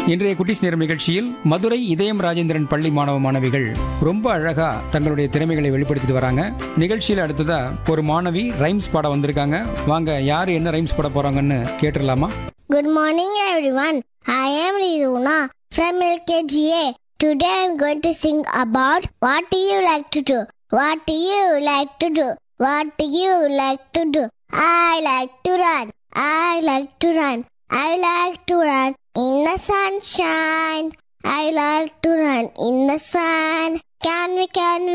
இன்றைய குட்டிஸ் நேரம் நிகழ்ச்சியில் மதுரை இதயம் ராஜேந்திரன் பள்ளி மாணவ மாணவிகள் ரொம்ப அழகா தங்களுடைய திறமைகளை வெளிப்படுத்திட்டு வராங்க நிகழ்ச்சியில் அடுத்ததா ஒரு மாணவி ரைம்ஸ் பாட வந்திருக்காங்க வாங்க யார் என்ன ரைம்ஸ் பாட போறாங்கன்னு கேட்டுடலாமா Good morning, everyone. I am Rizuna from LKGA. Today I'm going to sing about what do you like to do? What do you like to do? What do you like to do? I like to run. I like to run. I like to run in the sunshine. I like to run in the sun. Can we, can we?